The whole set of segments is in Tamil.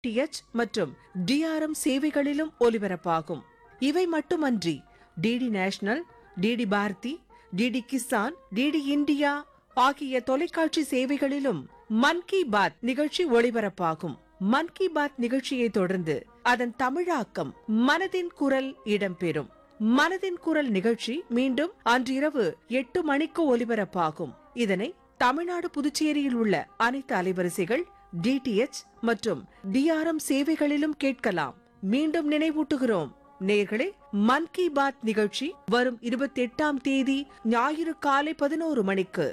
டிஎச் மற்றும் டிஆர்எம் சேவைகளிலும் ஒலிபரப்பாகும் இவை மட்டுமன்றி DD national DD Bharati DD Kisan DD India ஆகிய தொலைக்காட்சி சேவைகளிலும் மன் கி பாத் நிகழ்ச்சி ஒளிபரப்பாகும் மன் கி பாத் நிகழ்ச்சியை தொடர்ந்து அதன் தமிழாக்கம் மனதின் குரல் இடம்பெறும் மனதின் குரல் நிகழ்ச்சி மீண்டும் அன்றிரவு எட்டு மணிக்கு ஒலிபரப்பாகும் இதனை தமிழ்நாடு புதுச்சேரியில் உள்ள அனைத்து அலைவரிசைகள் டிடிஎச் மற்றும் டிஆர்எம் சேவைகளிலும் கேட்கலாம் மீண்டும் நினைவூட்டுகிறோம் நேர்களே மன் கி பாத் நிகழ்ச்சி வரும் இருபத்தி எட்டாம் தேதி ஞாயிறு காலை பதினோரு மணிக்கு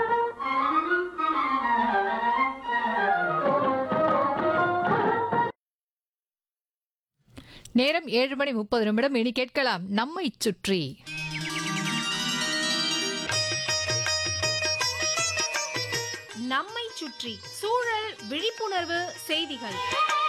நேரம் ஏழு மணி முப்பது நிமிடம் இனி கேட்கலாம் நம்மை சுற்றி நம்மை சுற்றி சூழல் விழிப்புணர்வு செய்திகள்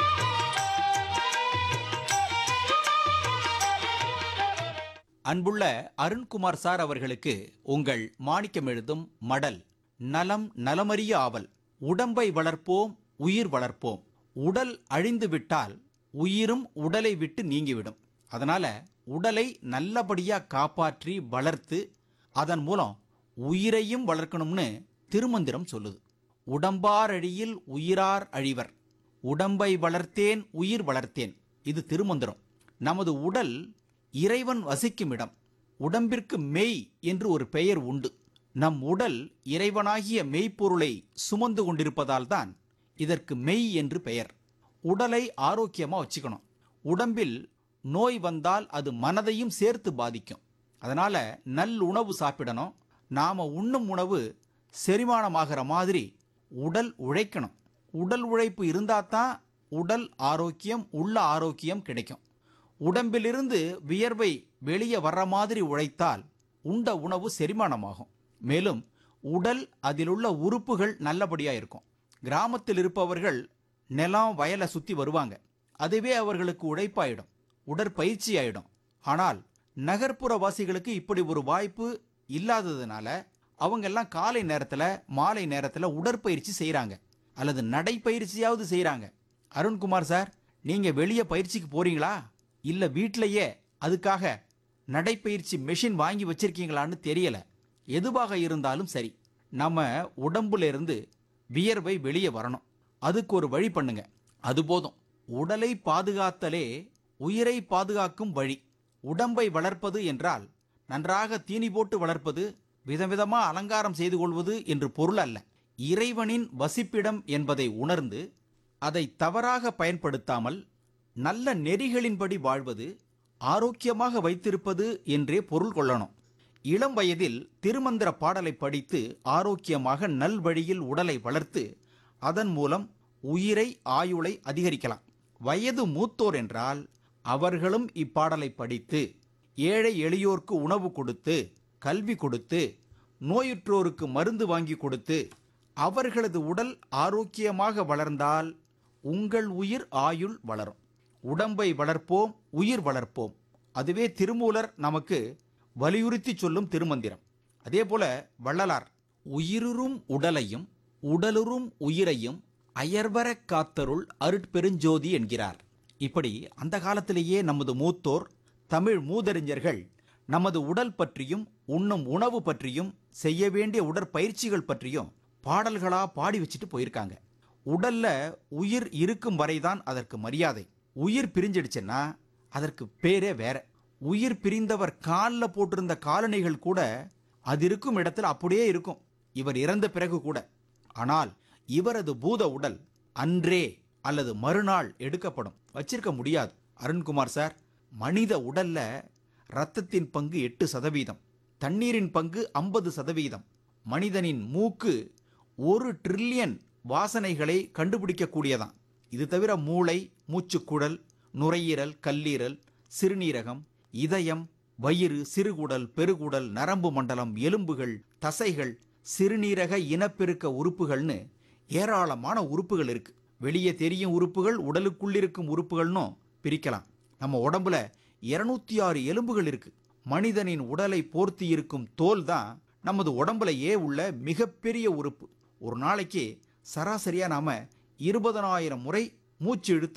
அன்புள்ள அருண்குமார் சார் அவர்களுக்கு உங்கள் மாணிக்கம் எழுதும் மடல் நலம் நலமறிய ஆவல் உடம்பை வளர்ப்போம் உயிர் வளர்ப்போம் உடல் அழிந்து விட்டால் உயிரும் உடலை விட்டு நீங்கிவிடும் அதனால உடலை நல்லபடியா காப்பாற்றி வளர்த்து அதன் மூலம் உயிரையும் வளர்க்கணும்னு திருமந்திரம் சொல்லுது உடம்பார் அழியில் உயிரார் அழிவர் உடம்பை வளர்த்தேன் உயிர் வளர்த்தேன் இது திருமந்திரம் நமது உடல் இறைவன் வசிக்கும் இடம் உடம்பிற்கு மெய் என்று ஒரு பெயர் உண்டு நம் உடல் இறைவனாகிய மெய்ப்பொருளை சுமந்து கொண்டிருப்பதால் தான் இதற்கு மெய் என்று பெயர் உடலை ஆரோக்கியமா வச்சுக்கணும் உடம்பில் நோய் வந்தால் அது மனதையும் சேர்த்து பாதிக்கும் அதனால நல் உணவு சாப்பிடணும் நாம உண்ணும் உணவு செரிமானமாகிற மாதிரி உடல் உழைக்கணும் உடல் உழைப்பு இருந்தால் தான் உடல் ஆரோக்கியம் உள்ள ஆரோக்கியம் கிடைக்கும் உடம்பிலிருந்து வியர்வை வெளியே வர்ற மாதிரி உழைத்தால் உண்ட உணவு செரிமானமாகும் மேலும் உடல் அதிலுள்ள உறுப்புகள் நல்லபடியா இருக்கும் கிராமத்தில் இருப்பவர்கள் நிலம் வயலை சுத்தி வருவாங்க அதுவே அவர்களுக்கு உழைப்பாயிடும் உடற்பயிற்சி ஆயிடும் ஆனால் நகர்ப்புற வாசிகளுக்கு இப்படி ஒரு வாய்ப்பு இல்லாததுனால அவங்க எல்லாம் காலை நேரத்துல மாலை நேரத்துல உடற்பயிற்சி செய்றாங்க அல்லது நடைப்பயிற்சியாவது செய்றாங்க அருண்குமார் சார் நீங்க வெளியே பயிற்சிக்கு போறீங்களா இல்ல வீட்டிலேயே அதுக்காக நடைப்பயிற்சி மெஷின் வாங்கி வச்சிருக்கீங்களான்னு தெரியல எதுவாக இருந்தாலும் சரி நம்ம உடம்புல இருந்து வியர்வை வெளியே வரணும் அதுக்கு ஒரு வழி பண்ணுங்க அது போதும் உடலை பாதுகாத்தலே உயிரை பாதுகாக்கும் வழி உடம்பை வளர்ப்பது என்றால் நன்றாக தீனி போட்டு வளர்ப்பது விதவிதமா அலங்காரம் செய்து கொள்வது என்று பொருள் அல்ல இறைவனின் வசிப்பிடம் என்பதை உணர்ந்து அதை தவறாக பயன்படுத்தாமல் நல்ல நெறிகளின்படி வாழ்வது ஆரோக்கியமாக வைத்திருப்பது என்றே பொருள் கொள்ளணும் இளம் வயதில் திருமந்திர பாடலை படித்து ஆரோக்கியமாக நல்வழியில் உடலை வளர்த்து அதன் மூலம் உயிரை ஆயுளை அதிகரிக்கலாம் வயது மூத்தோர் என்றால் அவர்களும் இப்பாடலை படித்து ஏழை எளியோர்க்கு உணவு கொடுத்து கல்வி கொடுத்து நோயுற்றோருக்கு மருந்து வாங்கி கொடுத்து அவர்களது உடல் ஆரோக்கியமாக வளர்ந்தால் உங்கள் உயிர் ஆயுள் வளரும் உடம்பை வளர்ப்போம் உயிர் வளர்ப்போம் அதுவே திருமூலர் நமக்கு வலியுறுத்தி சொல்லும் திருமந்திரம் அதே போல வள்ளலார் உயிருறும் உடலையும் உடலுறும் உயிரையும் அயர்வரக் காத்தருள் அருட்பெருஞ்சோதி என்கிறார் இப்படி அந்த காலத்திலேயே நமது மூத்தோர் தமிழ் மூதறிஞர்கள் நமது உடல் பற்றியும் உண்ணும் உணவு பற்றியும் செய்ய வேண்டிய உடற்பயிற்சிகள் பற்றியும் பாடல்களா பாடி வச்சுட்டு போயிருக்காங்க உடல்ல உயிர் இருக்கும் வரைதான் அதற்கு மரியாதை உயிர் பிரிஞ்சிடுச்சுன்னா அதற்கு பேரே வேற உயிர் பிரிந்தவர் காலில் போட்டிருந்த காலணிகள் கூட அது இருக்கும் இடத்துல அப்படியே இருக்கும் இவர் இறந்த பிறகு கூட ஆனால் இவரது பூத உடல் அன்றே அல்லது மறுநாள் எடுக்கப்படும் வச்சிருக்க முடியாது அருண்குமார் சார் மனித உடல்ல ரத்தத்தின் பங்கு எட்டு சதவீதம் தண்ணீரின் பங்கு ஐம்பது சதவீதம் மனிதனின் மூக்கு ஒரு ட்ரில்லியன் வாசனைகளை கண்டுபிடிக்கக்கூடியதான் இது தவிர மூளை மூச்சுக்குழல் நுரையீரல் கல்லீரல் சிறுநீரகம் இதயம் வயிறு சிறுகுடல் பெருகுடல் நரம்பு மண்டலம் எலும்புகள் தசைகள் சிறுநீரக இனப்பெருக்க உறுப்புகள்னு ஏராளமான உறுப்புகள் இருக்கு வெளியே தெரியும் உறுப்புகள் உடலுக்குள் இருக்கும் உறுப்புகள்னும் பிரிக்கலாம் நம்ம உடம்புல இருநூத்தி ஆறு எலும்புகள் இருக்கு மனிதனின் உடலை போர்த்தி இருக்கும் தோல் தான் நமது உடம்புலயே உள்ள மிகப்பெரிய உறுப்பு ஒரு நாளைக்கு சராசரியா நாம இருபதனாயிரம் முறை மூச்சு இழுத்து